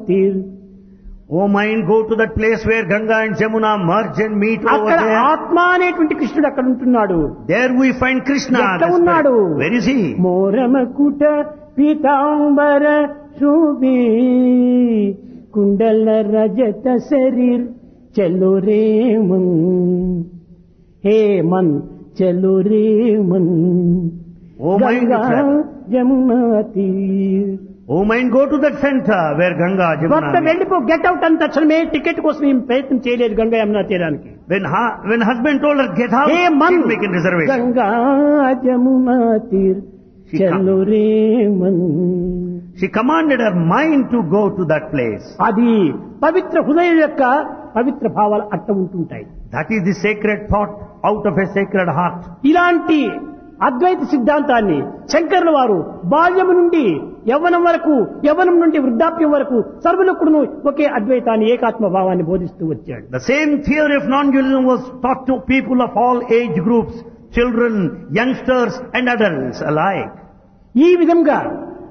తీర్ O mind, go to that place where Ganga and Jamuna merge and meet over అక్కడ there. ఆత్మ అనేటువంటి కృష్ణుడు అక్కడ ఉంటున్నాడు There we find Krishna. ఎక్కడ the ఉన్నాడు? spirit. Where is he? మోరమకుట పీతాంబర Sobhi కుండల రజత శరీర్ చలో రే మన్ హే మన్ చలో రే మన్ O mind, Ganga travel. Jamuna తీర్ O mind, go to that center where Ganga, భర్త Jamuna meet. వెళ్ళిపో గెట్ అవుట్ అని తక్షణమే టికెట్ కోసం ఏం ప్రయత్నం చేయలేదు గంగా యమునా తీరానికి When, ha- when husband told her, get out, హే మన్ she's making reservation. Ganga Jamuna తీర్ She చలో రే మన్ She commanded her mind to go to that place. అది పవిత్ర హృదయం యొక్క పవిత్ర భావాలు అట్ట ఉంటుంటాయి That is the sacred thought out of a sacred heart. ఇలాంటి అద్వైత సిద్ధాంతాన్ని శంకర్ల వారు బాల్యము నుండి యవ్వనం వరకు యవ్వనం నుండి వృద్ధాప్యం వరకు సర్వులకుడును ఒకే అద్వైతాన్ని ఏకాత్మ భావాన్ని బోధిస్తూ వచ్చాడు The same theory of non-dualism was taught to people of all age groups, children, youngsters and adults alike. ఈ విధంగా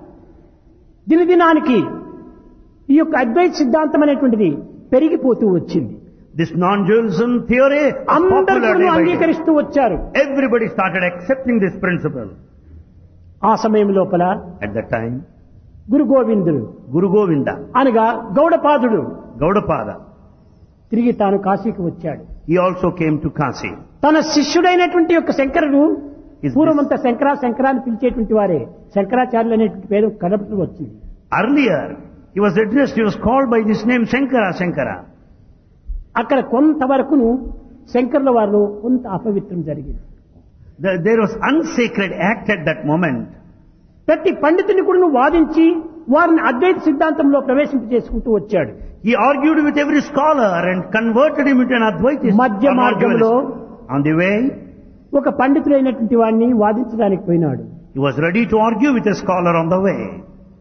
దినదినానికి ఈ యొక్క అద్వైత సిద్ధాంతం అనేటువంటిది పెరిగిపోతూ వచ్చింది This non-dualism theory is అందరూ popular కూడా day by day. అంగీకరిస్తూ వచ్చారు Everybody started accepting this principle. ఆ సమయం లోపల At that time, Guru Govindudu Guru Govinda, అనగా గౌడపాదుడు Gaudapada, తిరిగి తాను కాశీకి వచ్చాడు he also came to Kasi. తన శిష్యుడైనటువంటి యొక్క శంకరుడు Is పూర్వమంతా శంకరా శంకరా అని పిలిచేటువంటి వారే శంకరాచార్యులు అనేటువంటి పేరు కడపటి వచ్చింది Earlier, he was addressed, he was called by this name Shankara, Shankara. అక్కడ కొంతవరకును శంకర్ల వారిలో కొంత అపవిత్రం జరిగింది There there was unsacred act at that moment. ప్రతి పండితుని కూడా వాదించి వారిని అద్వైత సిద్ధాంతంలో ప్రవేశింప చేసుకుంటూ వచ్చాడు He argued with every scholar and converted him into an Advaitist. మధ్య or not మార్గంలో dualist. On the way, ఒక పండితుడైనటువంటి వాడిని వాదించడానికి పోయినాడు he was ready to argue with a scholar on the way.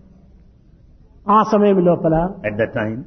ఆ సమయం లోపల At that time,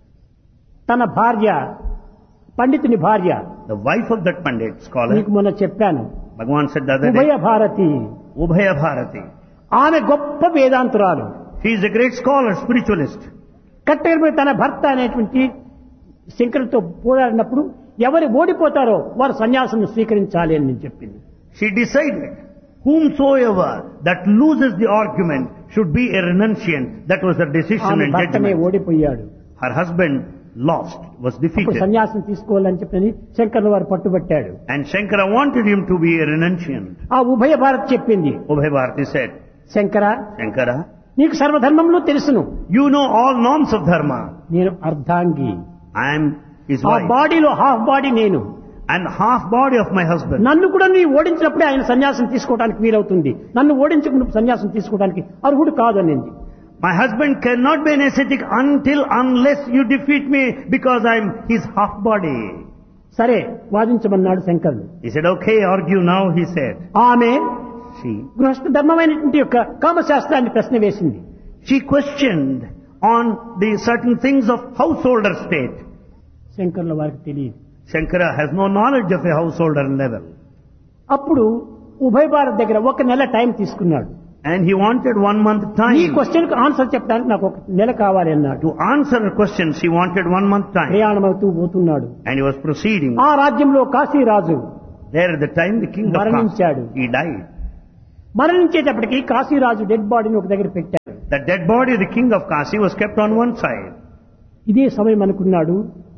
తన భార్య పండితుని భార్య the wife of that Pandit scholar, నీకు మొన్న చెప్పాను Bhagavan said the other ఉభయ day, భారతి Ubhaya Bharati. ఆమె గొప్ప వేదాంతురాలు He is a great scholar, spiritualist. కట్టెలపై తన భర్త అనేటువంటి శంకరులతో పోరాడినప్పుడు ఎవరు ఓడిపోతారో వారు సన్యాసం స్వీకరించాలి అని నేను చెప్పింది She decided, whomsoever that loses the argument should be a renunciant. That was her decision ఆమె and భర్తనే judgment. ఓడిపోయాడు Her husband lost, was అప్పుడు defeated. సన్యాసం తీసుకోవాలని చెప్పని శంకర్ల వారు పట్టుబట్టాడు And Shankara wanted him to be a renunciant. ఆ ఉభయ భారత్ చెప్పింది Ubhaya Bharati said, Shankara Shankara, నీకు సర్వధర్మంలో తెలుసును you know all norms of dharma. నేను అర్ధాంగి I am his ఆ wife బాడీలో హాఫ్ బాడీ నేను and half body of my husband. నన్ను కూడా నీ ఓడించినప్పుడే ఆయన సన్యాసం తీసుకోవడానికి వీలవుతుంది నన్ను ఓడించకుండా సన్యాసం తీసుకోవడానికి అర్హుడు కాదు అనింది My husband cannot be an ascetic until unless you defeat me because I am his half body. సరే వాదించమన్నాడు శంకరుడు He said, okay, argue now, he said. ఆమె She, గృహస్థ ధర్మమైనటువంటి యొక్క కామశాస్త్రాన్ని ప్రశ్న వేసింది she questioned on the certain things of householder state. శంకరుల వారికి తెలియదు Shankara has no knowledge of a householder level. అప్పుడు ఉభయ భారత్ దగ్గర ఒక నెల టైం తీసుకున్నాడు And he wanted one month ఈ time. క్వశ్చన్ కు ఆన్సర్ చెప్పడానికి నాకు ఒక నెల కావాలి అన్నాడు To answer her questions, he wanted one month time. ప్రయాణం అవుతూ పోతున్నాడు And he was proceeding. ఆ రాజ్యంలో కాశీరాజు There at the time, the king of మరణించాడు. Kasi, he died. మరణించేటప్పటికి కాశీరాజు డెడ్ బాడీని ఒక దగ్గర పెట్టాడు The dead body of the king of Kasi was kept on one side. ఇదే సమయం అనుకున్నాడు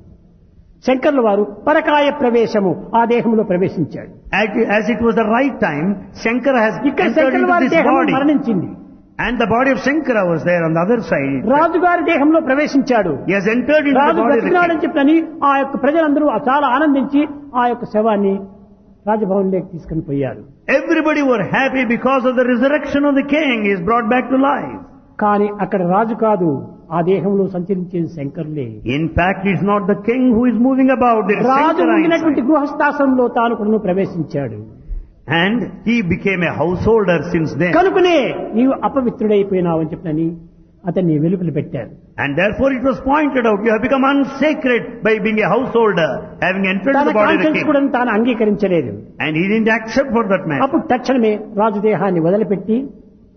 శంకర్ల వారు పరకాయ ప్రవేశము ఆ దేహంలో ప్రవేశించాడు As as it was the right time, Shankara has ఇక్కడ entered శంకర్ల into వారి this దేహం body. మరణించింది And the body of Shankara was there on the other side. రాజుగారి దేహంలో ప్రవేశించాడు He has entered into the Raju body of the బ్రతికినాడని king. చెప్పని ఆ యొక్క ప్రజలందరూ చాలా ఆనందించి ఆ యొక్క శవాన్ని రాజభవన్లోకి తీసుకుని పోయారు Everybody were happy because of the resurrection of the king. He is brought back to life. కానీ అక్కడ రాజు కాదు ఆ దేహంలో సంచరించేది శంకర్లే In fact, it's not the king who is moving about. It is Raju Shankara ఉండినటువంటి inside. గృహస్థాశ్రమంలో తాను కూడా ప్రవేశించాడు And he became a householder since then. కనుకనే నీవు అపవిత్రుడైపోయినావు అని చెప్పని అతన్ని వెలుపల పెట్టారు And therefore it was pointed out, you have become unsacred by being a householder, having entered తన the body of the conscience king. కూడా తాను అంగీకరించలేదు And he didn't accept for that man. అప్పుడు తక్షణమే రాజు దేహాన్ని వదిలిపెట్టి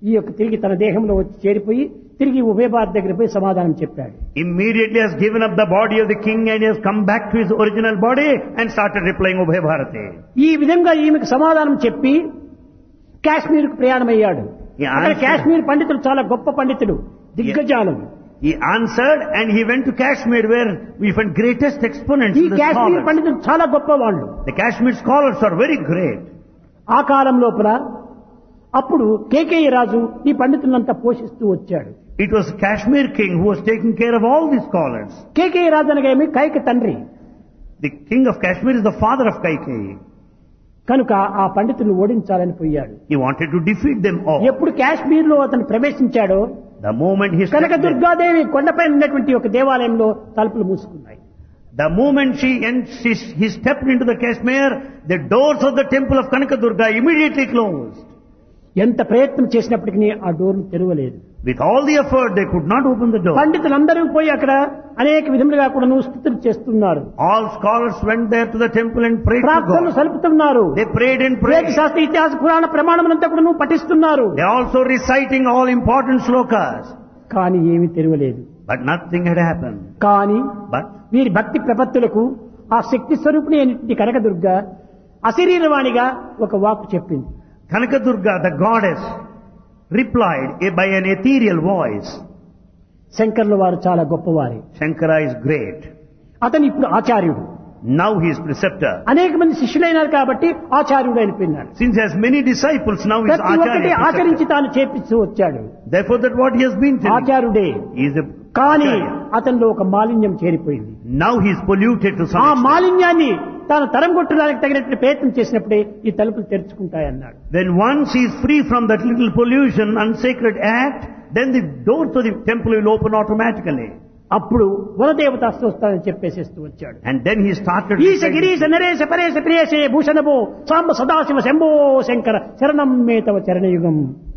ఈ యొక్క తిరిగి తన దేహంలో వచ్చి చేరిపోయి తిరిగి ఉభయ భారత్ దగ్గర పోయి సమాధానం చెప్పాడు Immediately has given up the body of the king and he has come back to his original body and started replying Ubhay Bharati. ఈ విధంగా ఈమెకు సమాధానం చెప్పి కాశ్మీర్కు ప్రయాణమయ్యాడు ఈ అక్కడ ఆన్సర్- కాశ్మీర్ పండితులు చాలా గొప్ప పండితులు దిగ్గజాలం He answered and he went to Kashmir where we find greatest exponents ఈ in the కాశ్మీర్ scholars. పండితులు చాలా గొప్ప వాళ్ళు The Kashmir scholars are very great. ఆ కాలం లోపల అప్పుడు కేకేయ రాజు ఈ పండితులంతా పోషిస్తూ వచ్చాడు It was Kashmir king who was taking care of all these scholars. కేకేయ రాజు అనగా ఏమి కైక తండ్రి The king of Kashmir is the father of Kaikeyi. కనుక ఆ పండితులను ఓడించాలని పోయాడు He wanted to defeat them all. ఎప్పుడు కాశ్మీర్ లో అతను ప్రవేశించాడో The moment he Kanaka stepped in, Durgadevi కొండపై ఉన్నటువంటి ఒక దేవాలయంలో తలుపులు మూసుకున్నాయి the moment she and she, he stepped into the Kashmir, the doors of the temple of Kanakadurga immediately closed. ఎంత ప్రయత్నం చేసినప్పటికీ ఆ డోర్లు తెరవలేదు With all the effort, they could not open the door. పండితులందరూ పోయి అక్కడ అనేక విధములుగా కూడా స్థుతులు చేస్తున్నారు All scholars went there to the temple and prayed to ప్రార్థనలు God. సలుపుతున్నారు They prayed and వేద prayed. శాస్త్ర ఇతిహాస పురాణ ప్రమాణములంతా కూడా పఠిస్తున్నారు They also reciting all important slokas. కానీ ఏమీ తెరవలేదు But nothing had happened. కానీ But వీరి భక్తి ప్రపత్తులకు ఆ శక్తి స్వరూపిణి అయినటువంటి కనకదుర్గ అశరీరవాణిగా ఒక వాక్కు చెప్పింది Kanakadurga, the goddess, replied by an ethereal voice, శంకర్ల వారు చాలా గొప్పవారే Shankara is great. అతను ఇప్పుడు ఆచార్యుడు Now he is preceptor. అనేక మంది శిష్యులైనారు కాబట్టి ఆచార్యుడు అయిపోయినాడు Since he has many disciples, now he is ప్రతి ఒక్కటి Acharya. ఆచరించి preceptor. తాను చేపిస్తూ వచ్చాడు Therefore that what he has been telling, ఆచార్యుడే he is a కానీ Acharya. అతనిలో ఒక మాలిన్యం చేరిపోయింది Now he is polluted to some ఆ extent. మాలిన్యాన్ని తాను తరం కొట్టడానికి తగినట్టు ప్రయత్నం చేసినప్పుడే ఈ తలుపులు తెరుచుకుంటాయన్నాడు When once he is free from that little pollution, unsacred act, then the doors of the temple will open automatically. అప్పుడు వనదేవత అస్తోస్తానని చెప్పేసేస్తూ వచ్చాడు And then he started ఈశ reciting- గిరీశ నరేశ పరేశ ప్రియేశే భూషణభో సాంబ సదాశివ శంభో శంకర శరణం మే తవ చరణయుగం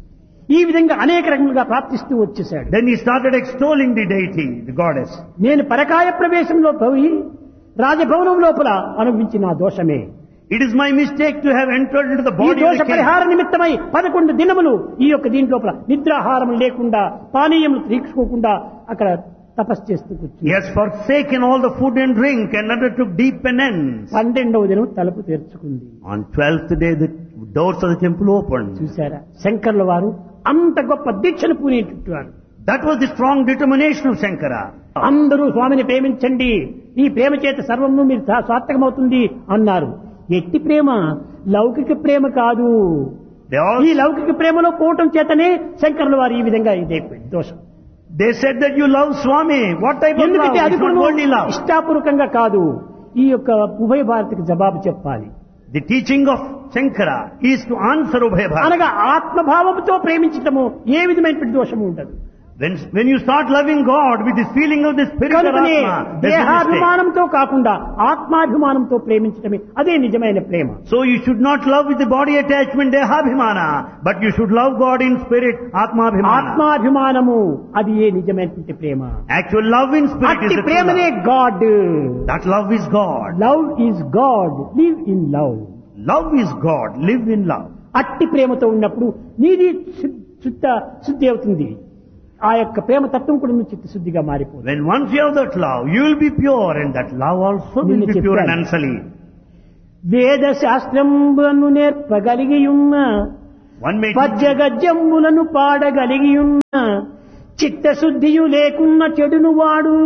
ఈ విధంగా అనేక రకములుగా ప్రార్థిస్తూ వచ్చేశాడు Then he started extolling the deity, the goddess. నేను పరకాయ ప్రవేశంలో పోయి రాజభవనం లోపల అనుభవించిన ఆ దోషమే It is my mistake to have entered into the ఈ body of దోష the king. పరిహార నిమిత్తమై పదకొండు దినములు ఈ యొక్క దీంట్లోపల నిద్రాహారం లేకుండా పానీయములు తీసుకోకుండా అక్కడ తపస్సు చేస్తూ He కూర్చుని has forsaken all the food and drink and undertook deep penance. పన్నెండవ దినం తలుపు తెరుచుకుంది On twelfth day, the doors of the temple opened. చూశారా శంకర్ల వారు అంత గొప్ప దీక్షను పూనేటట్టున్నారు That was the strong determination of Shankara. అందరూ స్వామిని ప్రేమించండి ఈ ప్రేమ చేత సర్వము మీరు సా- సార్థకమవుతుంది అన్నారు ఎట్టి ప్రేమ లౌకిక ప్రేమ కాదు They all ఈ లౌకిక ప్రేమలో పోవటం చేతనే శంకరుల వారు ఈ విధంగా ఇదైపోయింది దోషం they said that you love Swami. What type of love? ఎందుకంటే అది It's not కూడా worldly love. ఇష్టాపూర్వకంగా కాదు ఈ యొక్క ఉభయ భారతికి జవాబు చెప్పాలి The teaching of Shankara is to answer Ubhaya అనగా ఆత్మభావంతో ప్రేమించటము ఏ విధమైనటువంటి దోషము ఉండదు When, when you start loving God with this feeling of the spirit or కనుకనే Atma, there's no mistake. దేహాభిమానంతో కాకుండా ఆత్మాభిమానంతో ప్రేమించటమే అదే నిజమైన ప్రేమ So you should not love with the body attachment, dehabhimana, but you should love God in spirit, atmabhimana. ఆత్మాభిమానము అది ఏ నిజమైనటువంటి ప్రేమ Actual love in spirit అట్టి is the true ప్రేమనే love. God That love is God. Love is God live in love Love is God. Live in love. అట్టి ప్రేమతో ఉన్నప్పుడు నీది శు- శుద్ధ శుద్ధి అవుతుంది ఆ యొక్క ప్రేమ తత్వం కూడా నువ్వు చిత్తశుద్ధిగా మారిపోతుంది When once you have that love, you will be pure and that love also will నిన్ను be pure and చెప్పాను. unsullied. వేద శాస్త్రంబులను నేర్పగలిగి ఉన్న One may పద్య గద్యములను పాడగలిగి ఉన్న చిత్తశుద్ధియు లేకున్న చెడును వాడు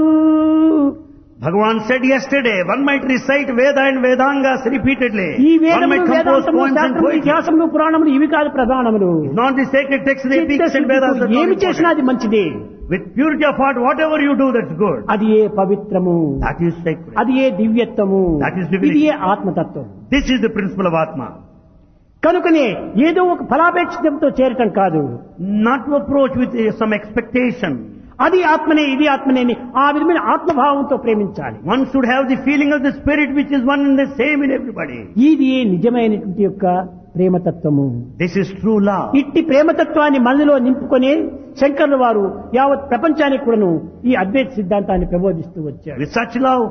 Bhagavan said yesterday, one might recite Veda and Vedangas repeatedly. ఈ One వేదములు might compose వేదాంతములు poems and శాస్త్రములు poetry. ఇతిహాసములు పురాణములు ఇవి కాదు ప్రధానములు It's not the sacred texts, the epics and చిత్తశుద్ధితో Vedas that are ఏమి చేసినా important. అది మంచిదే With purity of heart, whatever you do, that's good. అది ఏ పవిత్రము That is sacred. అది ఏ దివ్యత్వము That is divinity. ఇది ఏ ఆత్మతత్వం This is the principle of Atma. కనుకనే ఏదో ఒక ఫలాపేక్షితంతో చేరటం కాదు Not to approach with uh, some expectation. అది ఆత్మనే ఇది ఆత్మనే అని ఆ విధమైన ఆత్మభావంతో ప్రేమించాలి One should have the feeling of the spirit which is one and the same in everybody. ఇది నిజమైనటువంటి యొక్క ప్రేమతత్వము This is true love. ఇట్టి ప్రేమతత్వాన్ని మనలో నింపుకొని శంకర్ల వారు యావత్ ప్రపంచానికి కూడాను ఈ అద్వైత సిద్ధాంతాన్ని ప్రబోధిస్తూ వచ్చారు With such love,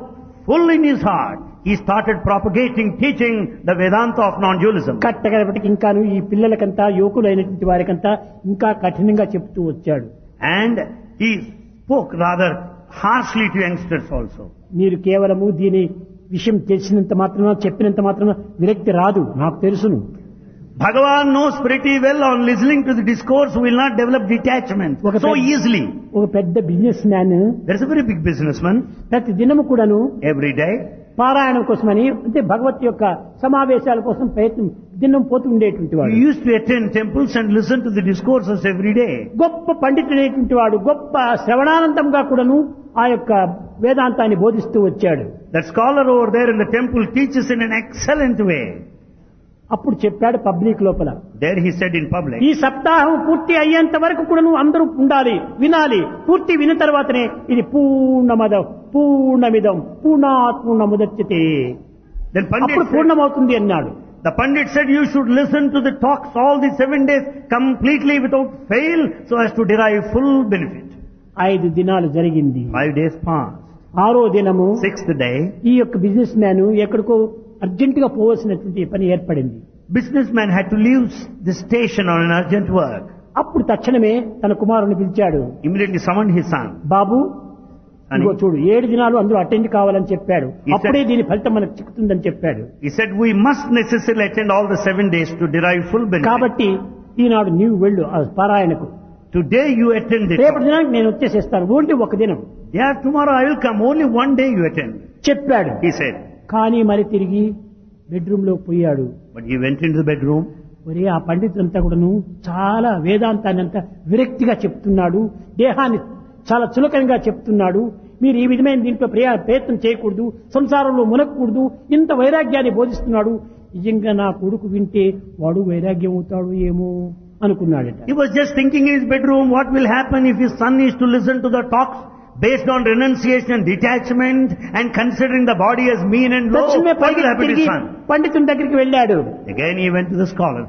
full in his heart, he started propagating, teaching the Vedanta of non-dualism. కట్టగలపటికి ఇంకాను ఈ పిల్లలకంతా యువకులైనటువంటి వారికంతా ఇంకా కఠినంగా చెప్తూ వచ్చాడు And he spoke rather harshly to youngsters also. మీరు కేవలము దీని విషయం తెలిసినంత మాత్రమే చెప్పినంత మాత్రమే విరక్తి రాదు నాకు తెలుసును Bhagavan knows pretty well on listening to the discourse will not develop detachment ఒక so పెద్ద- easily. ఒక పెద్ద business man There's a very big businessman ప్రతి దినము కూడాను every day. పారాయణం కోసమని అంటే భగవత్ యొక్క సమావేశాల కోసం ప్రయత్నం దినం పోతూ ఉండేటువంటి He వాడు used to attend temples and listen to the discourses every day. గొప్ప పండితుడైనటువంటి వాడు గొప్ప శ్రవణానందంగా కూడాను ఆ యొక్క వేదాంతాన్ని బోధిస్తూ వచ్చాడు That scholar over there in the temple teaches in an excellent way. అప్పుడు చెప్పాడు పబ్లిక్ లోపల There he said in public, ఈ సప్తాహం పూర్తి అయ్యేంత వరకు కూడాను అందరూ ఉండాలి వినాలి పూర్తి విన్న తర్వాతనే ఇది పూర్ణమదం పూర్ణమిదం పూర్ణాత్ పూర్ణముదచ్చితే then అప్పుడు Pandit said, పూర్ణమవుతుంది అన్నాడు the Pandit said you should listen to the talks all the seven days completely without fail so as to derive full benefit. ఐదు దినాలు జరిగింది Five days passed. ఆరో దినము Sixth day, ఈ యొక్క బిజినెస్ మ్యాన్ ఎక్కడికో అర్జెంటుగా పోవలసినటువంటి పని ఏర్పడింది businessman had to leave the station on an urgent work. అప్పుడు తక్షణమే తన కుమారుని పిలిచాడు Immediately summoned his son. Babu And ఇదిగో చూడు ఏడు దినాలు అందరూ అటెండ్ కావాలని చెప్పాడు He అప్పుడే said- దీని ఫలితం మనకు చిక్కుతుందని చెప్పాడు he said, we must necessarily attend all the seven days to derive full benefit. కాబట్టి ఈనాడు నీవు వెళ్ళు ఆ పారాయణకు Today you attend the రేపటి talk. దినానికి నేను వచ్చేసేస్తాను ఓన్లీ ఒక దినం Yeah, tomorrow I will come. Only one day you attend. చెప్పాడు He said. కానీ మరి తిరిగి బెడ్రూమ్ లో పోయాడు But he went into the bedroom. మరి ఆ పండితులంతా కూడాను చాలా వేదాంతాన్ని అంతా విరక్తిగా చెప్తున్నాడు దేహాన్ని చాలా చులకనగా చెప్తున్నాడు మీరు ఈ విధమైన దీంట్లో ప్రయా ప్రయత్నం చేయకూడదు సంసారంలో మునగకూడదు ఇంత వైరాగ్యాన్ని బోధిస్తున్నాడు నిజంగా నా కొడుకు వింటే వాడు వైరాగ్యం అవుతాడు ఏమో అనుకున్నాడట He was just thinking in his bedroom what will happen if his son is to listen to the talks based on renunciation and detachment and considering the body as mean and low. తక్షణమే What పైకి will happen to his తిరిగి son? పండితుని దగ్గరికి వెళ్ళాడు Again he went to the scholar.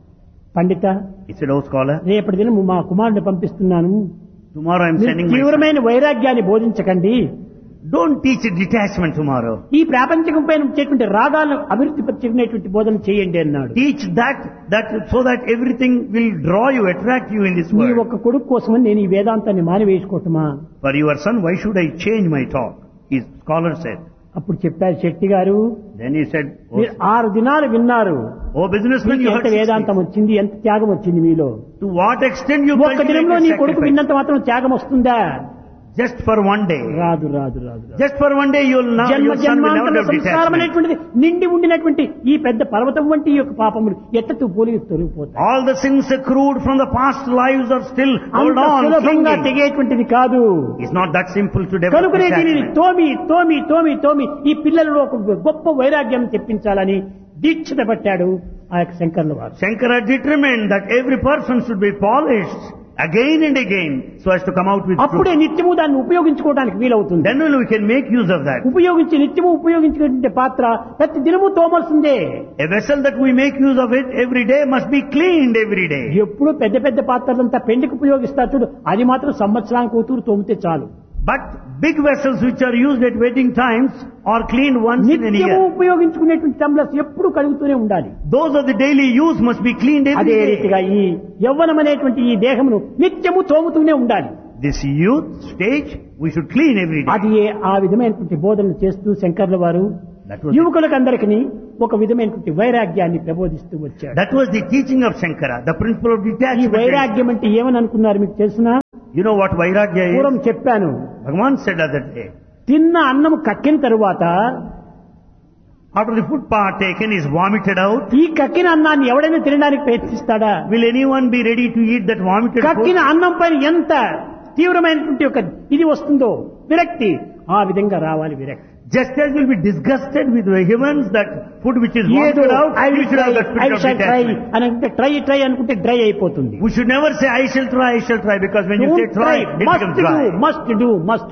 పండిత He said, Oh scholar, రేపటి దినం మా కుమారుని పంపిస్తున్నాను tomorrow I'm మీరు sending my son. తీవ్రమైన వైరాగ్యాన్ని బోధించకండి Don't teach detachment tomorrow. ఈ ప్రాపంచకం పైన వచ్చేటువంటి రాగాలను అభివృద్ధి పరిచేటువంటి బోధన చేయండి అన్నాడు Teach that, that so that everything will draw you, attract you in this నీ world. ఒక్క కొడుకు కోసమని నేను ఈ వేదాంతాన్ని మానివేసుకోవటమా For your son, why should I change my talk? His scholar said. అప్పుడు చెప్పారు శెట్టి గారు Then he said, Oh, మీరు ఆరు దినాలు విన్నారు oh businessman, మీకు you ఎంత heard six వేదాంతం things. వచ్చింది ఎంత త్యాగం వచ్చింది మీలో To what extent you ఒక్క దినంలో నీ cultivated కొడుకు sacrifice? విన్నంత మాత్రం త్యాగం వస్తుందా Just for one day. రాదు రాదు రాదు రాదు. Just for one day you will not, జన్మ your son will never జన్మాంతర have సంస్కారం detachment. అనేటువంటిది నిండి ఉండినటువంటి ఈ పెద్ద పర్వతం వంటి ఈ యొక్క పాపములు ఎత్తు పోలి తొలగిపోతాయి All the sins accrued from the past lives are still hold అంత on, సులభంగా clinging. తెగేటువంటిది కాదు It's not that simple to develop కనుకనే దీనిని detachment. తోమి తోమి తోమి తోమి ఈ పిల్లలలో ఒక గొప్ప వైరాగ్యం తెప్పించాలని దీక్షత పట్టాడు ఆ యొక్క శంకర్ల వారు Shankara determined that every person should be polished again and again so as to come out with అప్పుడే truth. నిత్యము దాన్ని ఉపయోగించుకోవడానికి వీలవుతుంది Then only we can make use of that. ఉపయోగించి నిత్యము ఉపయోగించుకునే పాత్ర ప్రతి దినము తోమల్సిందే A vessel that we make use of it every day must be cleaned every day. ఎప్పుడు పెద్ద పెద్ద పాత్రలంతా పెండికి ఉపయోగిస్తారు చూడు అది మాత్రం సంవత్సరానికి కూతురు తోమితే చాలు But big vessels which are used at wedding times are cleaned once in a నిత్యము year. ఉపయోగించుకునేటువంటి టంబ్లర్స్ ఎప్పుడు కడుగుతూనే ఉండాలి Those of the daily use must be cleaned every అదే day. రీతిగా ఈ యవ్వనం అనేటువంటి ఈ దేహమును నిత్యము తోముతూనే ఉండాలి This youth stage we should clean every day. అది ఏ- ఆ విధమైనటువంటి బోధనలు చేస్తూ శంకర్ల వారు That was, యువకులకందరికి ఒక విధమైనటువంటి వైరాగ్యాన్ని ప్రబోధిస్తూ వచ్చాడు that was the teaching of Shankara, the principle of ఈ detachment. వైరాగ్యం అంటే ఏమని అనుకున్నారు మీకు తెలిసిన You know what Vairagya పూర్వం is? చెప్పాను Bhagavan said other day, తిన్న అన్నం కక్కిన తరువాత after the food partaken is vomited out, ఈ కక్కిన అన్నాన్ని ఎవడైనా తినడానికి ప్రయత్నిస్తాడా will anyone be ready to eat that vomited కక్కిన food? అన్నం పైన ఎంత తీవ్రమైనటువంటి ఒక ఇది వస్తుందో విరక్తి ఆ విధంగా రావాలి విరక్తి Just as will be disgusted with vehemence that food which is ఏదో vomited out, I we will should try have that I spirit of shall try detachment. అని అంటే ట్రై ట్రై అనుకుంటే డ్రై అయిపోతుంది We should never say, I shall try, I shall try, because when you say try, it becomes must do dry. Must do must do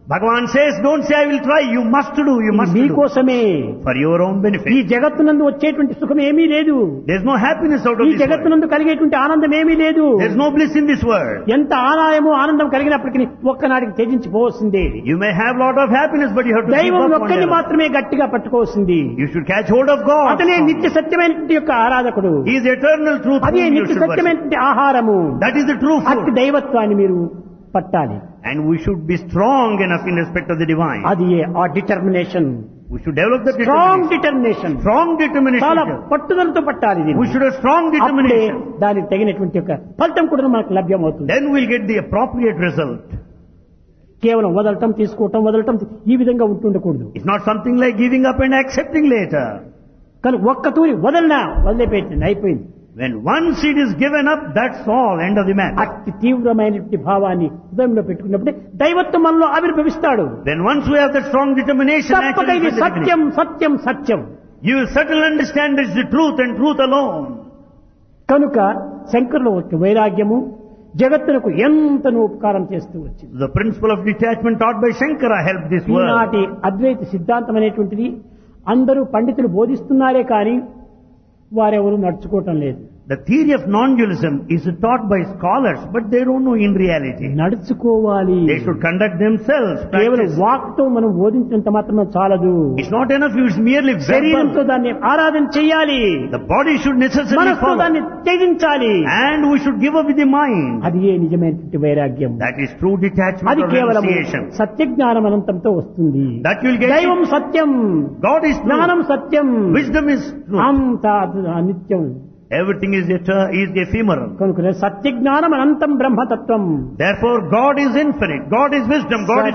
Bhagavan says, don't say I will try, you must do, you must do. మీకోసమే For your own ఈ benefit. జగత్తునందు వచ్చేటువంటి సుఖం ఏమీ లేదు There's no happiness out of ఈ this world. జగత్తునందు కలిగేటువంటి ఆనందం ఏమీ లేదు There's no bliss in this world. ఎంత ఆదాయము ఆనందం కలిగినప్పటికీ ఒక్కనాడికి త్యజించిపోవలసిందే You may have lot of happiness, but you have to give దైవం up one ఒక్కరిని level. మాత్రమే గట్టిగా పట్టుకోవాల్సింది You should catch hold of God. అతనే నిత్య సత్యమైనటువంటి యొక్క ఆరాధకుడు He is eternal truth. అదే whom you నిత్య should worship. సత్యమైనటువంటి ఆహారము That is the true అట్టి food. దైవత్వాన్ని మీరు పట్టాలి And we should be strong enough in respect of the divine. అది ఆ determination We should develop the strong determination. Determination Strong చాలా determination. పట్టుదలతో పట్టాలి దీన్ని. We should have strong అప్పుడే determination. దానికి తగినటువంటి యొక్క ఫలితం కూడా మనకు లభ్యమవుతుంది Then we'll get the appropriate result. కేవలం వదలటం తీసుకోవటం వదలటం ఈ విధంగా ఉంటుండకూడదు It's not something like giving up and accepting later. కానీ ఒక్క తూరి వదలనా వదిలిపెట్టింది అయిపోయింది When one seed is given up, that's all. End of the matter. అతి తీవ్రమైనటువంటి భావాన్ని హృదయంలో పెట్టుకున్నప్పుడే దైవత్వం మనలో ఆవిర్భవిస్తాడు Then once we have that strong determination, తప్పక naturally ఇది from the Satyam beginning, Satyam Satyam you will certainly understand it's the truth and truth alone. కనుక శంకరుల యొక్క వైరాగ్యము జగత్తునకు ఎంతను ఉపకారం చేస్తూ వచ్చింది The principle of detachment taught by Shankara helped this world. ఈనాటి అద్వైత సిద్ధాంతం అనేటువంటిది అందరూ పండితులు బోధిస్తున్నారే కానీ వారెవరూ నడుచుకోవటం లేదు The theory of non-dualism is taught by scholars, but they don't know in reality. నడుచుకోవాలి They should conduct themselves. కేవలం Practice. వాక్తో మనం బోధించినంత మాత్రం చాలదు It's not enough if it's merely శరీరంతో verbal. దాన్ని ఆరాధన చేయాలి The body should necessarily మనస్తో follow. దాన్ని త్యజించాలి And we should give up with the mind. అది ఏ నిజమైనటువంటి వైరాగ్యం That is true detachment అది or కేవలం renunciation. సత్యజ్ఞానం అనంతంతో వస్తుంది That you will get. దైవం సత్యం God is జ్ఞానం true. Satyam Wisdom is true. అంత అనిత్యం Everything is eter- is ephemeral. కనుక సత్య జ్ఞానం అనంతం బ్రహ్మతత్వం Therefore, God is infinite. God is wisdom. God is